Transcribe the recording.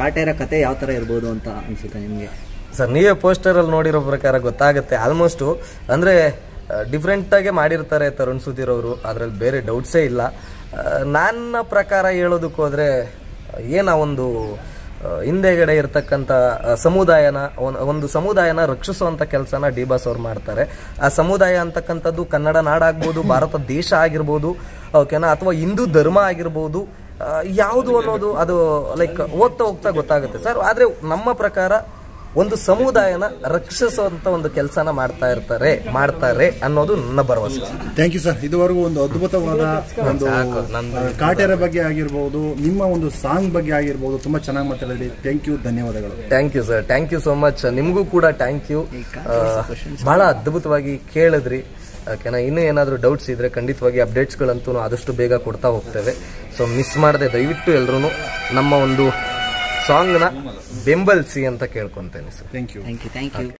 ಕಾಟೇರ ಕತೆ ಯಾವ ತರ ಇರ್ಬೋದು ಅಂತ ಅನ್ಸುತ್ತೆ ನಿಮ್ಗೆ ಸರ್ ನೀವೇ ಪೋಸ್ಟರಲ್ಲಿ ನೋಡಿರೋ ಪ್ರಕಾರ ಗೊತ್ತಾಗುತ್ತೆ ಆಲ್ಮೋಸ್ಟು ಅಂದರೆ ಡಿಫ್ರೆಂಟಾಗೆ ಮಾಡಿರ್ತಾರೆ ತರುಣ್ ಸುಧೀರ್ ಅವರು ಅದರಲ್ಲಿ ಬೇರೆ ಡೌಟ್ಸೇ ಇಲ್ಲ ಆ, ನನ್ನ ಪ್ರಕಾರ ಹೇಳೋದಕ್ಕೆ ಹೋದರೆ ಏನ ಒಂದು ಆ, ಹಿಂದೆಗಡೆ ಇರ್ತಕ್ಕಂಥ ಆ, ಸಮುದಾಯನ ಒಂದ್- ಒಂದು ಸಮುದಾಯನ ರಕ್ಷಿಸುವಂಥ ಕೆಲಸನ ಡಿ ಬಾಸ್ ಅವ್ರು ಮಾಡ್ತಾರೆ ಆ ಸಮುದಾಯ ಅಂತಕ್ಕಂಥದ್ದು ಕನ್ನಡ ನಾಡಾಗ್ಬೋದು ಭಾರತ ದೇಶ ಆಗಿರ್ಬೋದು ಓಕೆನಾ ಅಥವಾ ಹಿಂದೂ ಧರ್ಮ ಆಗಿರ್ಬೋದು ಆ, ಯಾವುದು ಅನ್ನೋದು ಅದು ಲೈಕ್ ಹೋಗ್ತಾ ಹೋಗ್ತಾ ಗೊತ್ತಾಗುತ್ತೆ ಸರ್ ಆದರೆ ನಮ್ಮ ಪ್ರಕಾರ ಒಂದು ಸಮುದಾಯನ ರಕ್ಷಿಸುವಂತ ಒಂದು ಕೆಲಸನ ಮಾಡ್ತಾ ಇರ್ತಾರೆ ಮಾಡ್ತಾರೆ ಅನ್ನೋದು ನನ್ನ ಭರವಸೆ ಥ್ಯಾಂಕ್ ಯು ಸರ್ ಇದುವರೆಗೂ ಒಂದು ಅದ್ಭುತವಾದ ಒಂದು ಸಾಕು, ನಂದು ಆ, ಕಾಟೇರ ಬಗ್ಗೆ ಆಗಿರ್ಬೋದು ನಿಮ್ಮ ಒಂದು ಸಾಂಗ್ ಬಗ್ಗೆ ಆಗಿರ್ಬೋದು ತುಂಬಾ ಚೆನ್ನಾಗಿ ಮಾತಾಡಿದ್ರಿ ಥ್ಯಾಂಕ್ ಯು ಧನ್ಯವಾದಗಳು thank you sir thank you so much ನಿಮಗೂ ಕೂಡ ಥ್ಯಾಂಕ್ ಯು ಬಹಳ ಅದ್ಭುತವಾಗಿ ಕೇಳಿದ್ರಿ ಓಕೆನಾ ಇನ್ನೂ ಏನಾದರೂ ಡೌಟ್ಸ್ ಇದ್ರೆ ಖಂಡಿತವಾಗಿ ಅಪ್ಡೇಟ್ಸ್ಗಳಂತೂ ಆದಷ್ಟು ಬೇಗ ಕೊಡ್ತಾ ಹೋಗ್ತೇವೆ ಸೊ ಮಿಸ್ ಮಾಡದೆ ದಯವಿಟ್ಟು ಎಲ್ಲರೂ ನಮ್ಮ ಒಂದು ಸಾಂಗ್ನ ಬೆಂಬಲಿಸಿ ಅಂತ ಕೇಳ್ಕೊತೇನೆ sir thank you thank you thank you